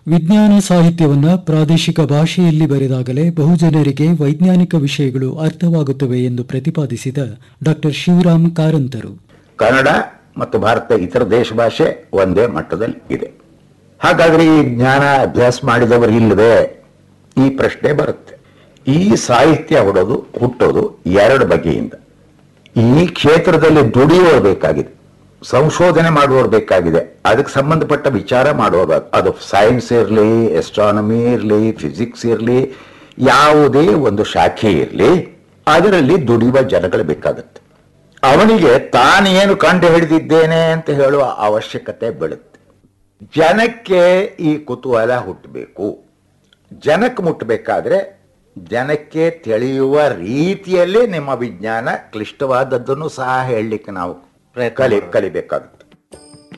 ವಿಜ್ಞಾನ ಸಾಹಿತ್ಯವನ್ನ ಪ್ರಾದೇಶಿಕ ಭಾಷೆಯಲ್ಲಿ ಬರೆದಾಗಲೇ ಬಹುಜನರಿಗೆ ವೈಜ್ಞಾನಿಕ ವಿಷಯಗಳು ಅರ್ಥವಾಗುತ್ತವೆ ಎಂದು ಪ್ರತಿಪಾದಿಸಿದ ಡಾಕ್ಟರ್ ಶಿವರಾಮ್ ಕಾರಂತರು ಕನ್ನಡ ಮತ್ತು ಭಾರತ ಇತರ ದೇಶ ಭಾಷೆ ಒಂದೇ ಮಟ್ಟದಲ್ಲಿ ಇದೆ ಹಾಗಾದ್ರೆ ಈ ಜ್ಞಾನ ಅಭ್ಯಾಸ ಮಾಡಿದವರು ಇಲ್ಲದೆ ಈ ಪ್ರಶ್ನೆ ಬರುತ್ತೆ ಈ ಸಾಹಿತ್ಯ ಹುಡೋದು ಹುಟ್ಟೋದು ಎರಡು ಬಗೆಯಿಂದ ಈ ಕ್ಷೇತ್ರದಲ್ಲಿ ದುಡಿಯೋರು ಬೇಕಾಗಿದೆ ಸಂಶೋಧನೆ ಮಾಡುವವರು ಬೇಕಾಗಿದೆ ಅದಕ್ಕೆ ಸಂಬಂಧಪಟ್ಟ ವಿಚಾರ ಮಾಡುವಾಗ ಅದು ಸೈನ್ಸ್ ಇರಲಿ ಎಸ್ಟ್ರಾನಮಿ ಇರಲಿ ಫಿಸಿಕ್ಸ್ ಇರಲಿ ಯಾವುದೇ ಒಂದು ಶಾಖೆ ಇರಲಿ ಅದರಲ್ಲಿ ದುಡಿಯುವ ಜನಗಳು ಬೇಕಾಗುತ್ತೆ ಅವನಿಗೆ ತಾನೇನು ಕಂಡು ಹಿಡಿದಿದ್ದೇನೆ ಅಂತ ಹೇಳುವ ಅವಶ್ಯಕತೆ ಬೀಳುತ್ತೆ ಜನಕ್ಕೆ ಈ ಕುತೂಹಲ ಹುಟ್ಟಬೇಕು ಜನಕ್ಕೆ ಮುಟ್ಟಬೇಕಾದ್ರೆ ಜನಕ್ಕೆ ತಿಳಿಯುವ ರೀತಿಯಲ್ಲಿ ನಿಮ್ಮ ವಿಜ್ಞಾನ ಕ್ಲಿಷ್ಟವಾದದ್ದನ್ನು ಸಹ ಹೇಳಲಿಕ್ಕೆ ನಾವು ಕಲಿ ಕಲಿಬೇಕಾಗುತ್ತೆ